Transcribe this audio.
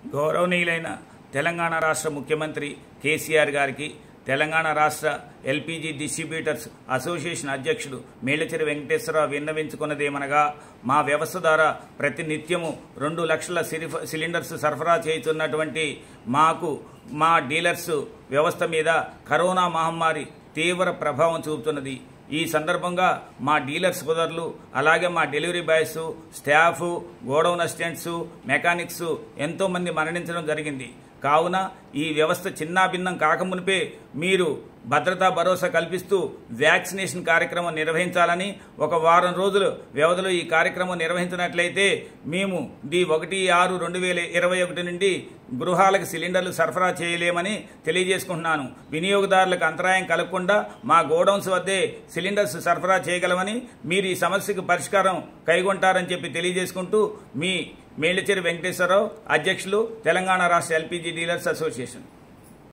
గౌరవనీయులైన తెలంగాణ రాష్ట్ర ముఖ్యమంత్రి కేసీఆర్ గారికి తెలంగాణ రాష్ట్ర ఎల్పీజీ డిస్ట్రిబ్యూటర్స్ అసోసియేషన్ అధ్యక్షుడు మేళచెరి వెంకటేశ్వరరావు విన్నవించుకున్నదేమనగా మా వ్యవస్థ ద్వారా ప్రతి నిత్యము రెండు లక్షల సిరిఫ సిలిండర్స్ సరఫరా చేస్తున్నటువంటి మాకు మా డీలర్స్ వ్యవస్థ మీద కరోనా మహమ్మారి తీవ్ర ప్రభావం చూపుతున్నది ఈ సందర్భంగా మా డీలర్స్ సోదరులు అలాగే మా delivery boys staff godown assistants mechanics ఎంతో మంది మరణించడం జరిగింది కావున ఈ వ్యవస్థ చిన్నాభిన్నం కాకమునిపే మీరు భద్రతా భరోసా కల్పిస్తూ వ్యాక్సినేషన్ కార్యక్రమం నిర్వహించాలని ఒక వారం రోజులు వ్యవధిలో ఈ కార్యక్రమం నిర్వహించినట్లయితే మేము ది ఒకటి ఆరు రెండు వేల ఇరవై ఒకటి నుండి గృహాలకు సిలిండర్లు సరఫరా చేయలేమని తెలియజేసుకుంటున్నాను వినియోగదారులకు అంతరాయం కలగకుండా మా గోడౌన్స్ వద్దే సిలిండర్స్ సరఫరా చేయగలమని మీరు ఈ సమస్యకు పరిష్కారం కైగొంటారని చెప్పి తెలియజేసుకుంటూ మీ మేళ్ళచేరి వెంకటేశ్వరరావు అధ్యక్షులు తెలంగాణ రాష్ట్ర ఎల్పీజీ డీలర్స్ అసోసియేషన్